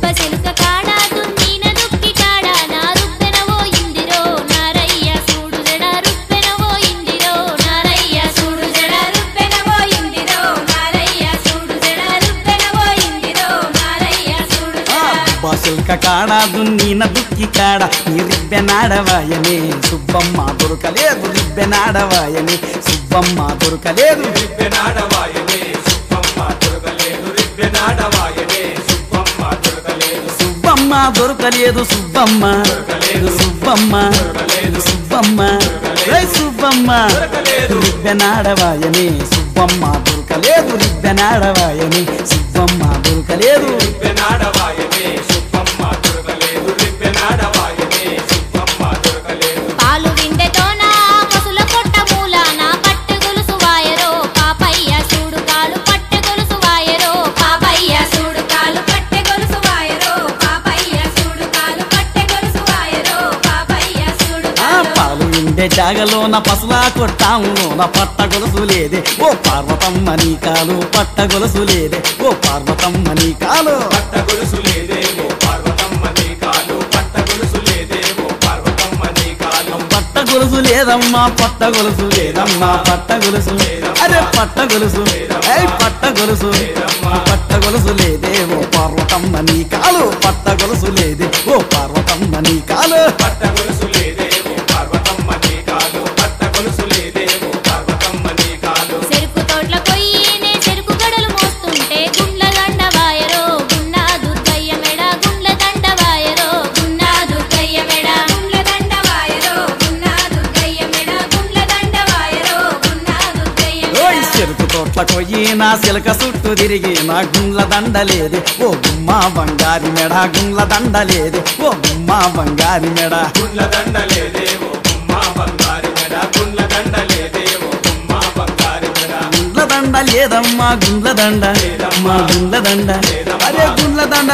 దుబ్బ చెలుక కాడ దున్నిన దుక్కి కాడ నా రుబ్బెనవో ఇందిరో నారయ్య సూడు జడ రుబ్బెనవో ఇందిరో నారయ్య సూడు జడ రుబ్బెనవో ఇందిరో నారయ్య సూడు జడ రుబ్బెనవో ఇందిరో నారయ్య సూడు జడ బసుల్క కాడ దున్నిన దుక్కి కాడ నీ రిబ్బెనాడవాయనే సుబ్బమ్మ దొరకలేదు రిబ్బెనాడవాయనే సుబ్బమ్మ దొరకలేదు రిబ్బెనాడవాయనే సుబ్బమ్మ దొరకలేదు రిబ్బెనాడవాయనే సుబ్బమ్మ దొరకలేదు సుబ్బమ్మ దొరకలేదు సుబ్బమ్మ దొరకలేదు. సుబ్బమ్మ దొరకలేదు. సుబ్బమ్మ దొరకలేదు. ఏయ్ సుబ్బమ్మ దొరకలేదు. రిబ్బెనాడవాయనే సుబ్బమ్మ దొరకలేదు రిబ్బెనాడవాయనే సుబ్బమ్మ దొరకలేదు రిబ్బెనాడవాయనే సుబ్బమ్మ దొరకలేదు రిబ్బెనాడవాయనే సుబ్బమ్మ దొరకలేదు పాలు విండెతోన పసుల పొట్ట మూల నా పట్టు గొలుసు వాయరో పాపయ్య సూడు కాలు పట్టె గొలుసు వాయరో పాపయ్య సూడు కాలు పట్టె గొలుసు వాయరో పాపయ్య సూడు కాలు పట్టె గొలుసు వాయరో పాపయ్య సూడు ఆ పాలు ఇండే జాగలోన పసులా కొట్టాములోన పట్ట గొలుసు లేదే ఓ పార్వతమ్మ నీ కాలు పట్ట గొలుసు లేదే ఓ పార్వతమ్మ నీ కాలు పట్ట గొలుసు లేదేమో పార్వతమ్మ నీ కాలు పట్ట గొలుసు లేదేమో పార్వతమ్మ నీ కాలు పట్ట గొలుసు లేదమ్మా పట్ట గొలుసు లేదమ్మా పట్ట గొలుసు అరే పట్ట గొలుసు ఏయ్ పట్ట గొలుసు పట్ట గొలుసు లేదే ఓ పార్వతమ్మ నీ కాలు పట్ట గొలుసు లేదే ఓ పార్వతమ్మ నీ కాలు పట్ట గొలుసు లేదేమో పార్వతమ్మ నీ కాలు పట్ట గొలుసు లేదేమో పార్వతమ్మ నీ కాలు చెరుకు తోట్ల కొయ్యినే చెరుకు గడలు మోస్తుంటే గుండ్ల దండ వాయరో గున్నా దుర్గయ్య మెడ గుండ్ల దండ వాయరో గున్నా దుర్గయ్య మెడ గుండ్ల దండ వాయరో గున్నా దుర్గయ్య మెడ గుండ్ల దండ వాయరో గున్నా దుర్గయ్య ఓయ్ మెడ చెరుకు తోట్ల కొయ్యి నా సిలక చుట్టూ తిరిగి నా గుండ్ల దండలేదే ఓ గుమ్మ బంగారి మెడ గుండ్ల దండలేదే ఓ గుమ్మ బంగారి మెడ గుండ్ల దండ లేదేమో గుమ్మ బంగారు మెడ గుండ్ల దండ లేదేమో గుమ్మ బంగారు మెడ గుండ్ల దండ లేదమ్మా గుండ్ల దండ మా గుండ్ల దండ అరే గుండ్ల దండ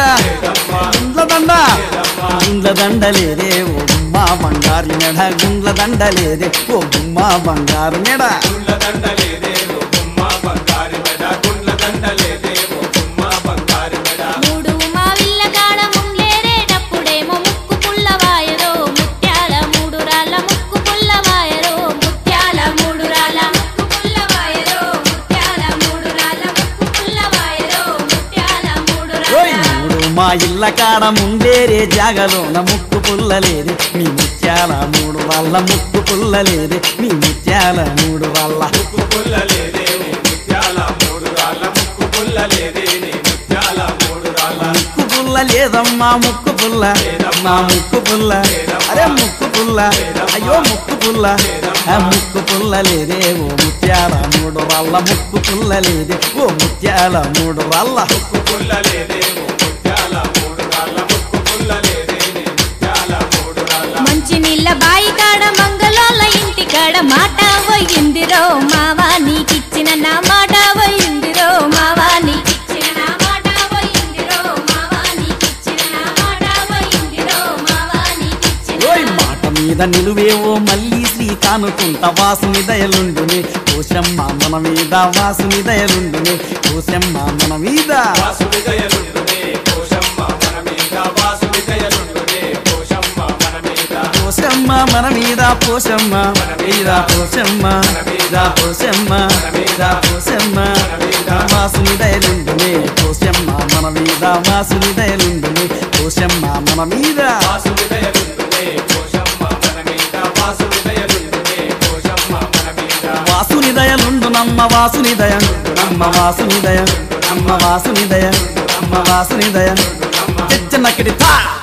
గుండ్ల దండ గుండ్ల దండ లేదే ఓ గుమ్మ బంగారు మెడ గుండ్ల దండ లేదే ఓ గుమ్మ బంగారు మెడ గుండ్ల దండ లేదేమో గుమ్మ బంగారు మెడ గుండ్ల దండ లేదేమో గుమ్మ బంగారు మెడ మూడు మావిళ్ళ కాడ ముంలేరేటప్పుడేమో ముక్కు పుల్ల వాయరో ముత్యాల మూడు రాళ్ళ ముక్కు పుల్ల వాయరో ముత్యాల మూడు రాళ్ళ ముక్కు పుల్ల వాయరో ముత్యాల మూడు రాళ్ళ ముక్కు పుల్ల వాయరో ముత్యాల మూడు ఓయ్ రాళ్ళ మూడు మా ఇళ్ళ కాడ ముందేరే జాగలోన ముక్కు పుల్లలేదే మీ ముత్యాల మూడు వాళ్ళ ముక్కు పుల్లలేదే మీ ముత్యాల మూడు వాళ్ళ ముక్కు పుల్ల లేదేమో ముత్యాల మూడు రాళ్ళ ముక్కు పుల్ల లేదేని ముత్యాల మూడు రాళ్ళ ముక్కు పుల్ల లేదమ్మా ముక్కు పుల్ల మా ముక్కు పుల్ల అరే ముక్కు పుల్ల అయ్యో ముక్కు పుల్ల ఆ ముక్కు పుల్ల లేదే ఓ ముత్యాల మూడు వాళ్ళ ముక్కు పుల్ల లేదే ఓ ముత్యాల మూడు వాళ్ళ ముక్కు పుల్ల లేదేమో ముత్యాల మూడు రాళ్ళ ముక్కు పుల్ల లేదేని ముత్యాల మూడు రాళ్ళ మంచి నీళ్ళ బాయి కాడ మంగళోళ్ళ ఇంటి కాడ మాట పోయిందిరో మావా నీకిచ్చిన నా మాట పోయిందిరో మావా నీకిచ్చిన నా మాట పోయిందిరో మావా నీకిచ్చిన నా మాట పోయిందిరో మావా నీకిచ్చిన ఓయ్ మాట మీద నిలువేవో మళ్ళీ శ్రీ కానుకుంట వాసుని దయలుండునే కోశమ్మ మన మీద వాసుని దయలుండునే కోశమ్మ మన మీద వాసుని దయలుండునే కోశమ్మ మన మీద వాసుని దయలుండునే కోశమ్మ మన మీద కోశమ్మ మన మీద పోషమ్మ మీద పోషమ్మ మీద పోషమ్మ మీద పోషమ్మ వాసుని దయలుండునే కోశమ్మ మన మీద వాసుని దయలుండునే కోశమ్మ మన మీద వాసుని దయలుండునే కోశమ్మ మన మీద వాసుని దయలుండునే కోశమ్మ మన మీద వాసుని దయలుండు నమ్మ వాసుని దయ నమ్మ వాసుని దయ నమ్మ వాసుని దయ నమ్మ వాసుని దయ చెచ్చనక్కడి తా